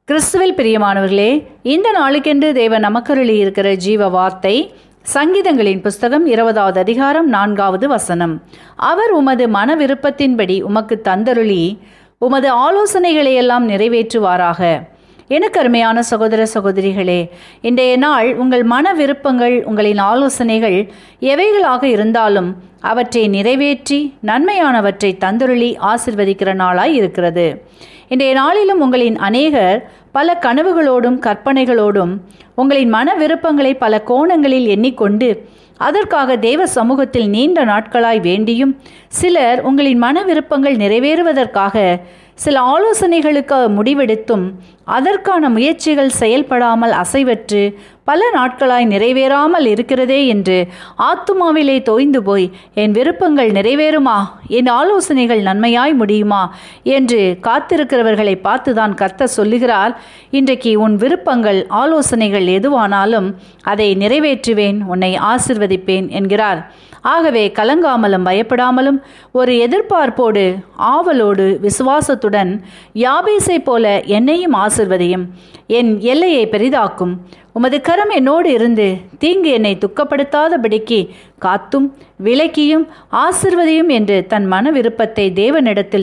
கிறிஸ்துவில் பிரியமானவர்களே இந்த நாளுக்கென்று தேவன் நமக்கருளி இருக்கிற ஜீவ வார்த்தை சங்கீதங்களின் புஸ்தகம் இருபதாவது அதிகாரம் நான்காவது வசனம் அவர் உமது மன விருப்பத்தின்படி உமக்கு தந்தருளி உமது ஆலோசனைகளை எல்லாம் நிறைவேற்றுவாராக எனக்கு அருமையான சகோதர சகோதரிகளே இன்றைய நாள் உங்கள் மன விருப்பங்கள் உங்களின் ஆலோசனைகள் எவைகளாக இருந்தாலும் அவற்றை நிறைவேற்றி நன்மையானவற்றை தந்தருளி ஆசிர்வதிக்கிற நாளாய் இருக்கிறது இன்றைய நாளிலும் உங்களின் அநேகர் பல கனவுகளோடும் கற்பனைகளோடும் உங்களின் மன விருப்பங்களை பல கோணங்களில் எண்ணிக்கொண்டு அதற்காக தேவ சமூகத்தில் நீண்ட நாட்களாய் வேண்டியும் சிலர் உங்களின் மன விருப்பங்கள் நிறைவேறுவதற்காக சில ஆலோசனைகளுக்கு முடிவெடுத்தும் அதற்கான முயற்சிகள் செயல்படாமல் அசைவற்று பல நாட்களாய் நிறைவேறாமல் இருக்கிறதே என்று ஆத்துமாவிலே தோய்ந்து போய் என் விருப்பங்கள் நிறைவேறுமா என் ஆலோசனைகள் நன்மையாய் முடியுமா என்று காத்திருக்கிறவர்களை பார்த்துதான் கர்த்த சொல்லுகிறார் இன்றைக்கு உன் விருப்பங்கள் ஆலோசனைகள் எதுவானாலும் அதை நிறைவேற்றுவேன் உன்னை ஆசிர்வதிப்பேன் என்கிறார் ஆகவே கலங்காமலும் பயப்படாமலும் ஒரு எதிர்பார்ப்போடு ஆவலோடு விசுவாசத்துடன் யாபேசை போல என்னையும் ஆசிர்வதியும் என் எல்லையை பெரிதாக்கும் உமது கரம் என்னோடு இருந்து தீங்கு என்னை துக்கப்படுத்தாதபடிக்கு காத்தும் விலக்கியும் ஆசிர்வதியும் என்று தன் மன விருப்பத்தை தேவனிடத்தில்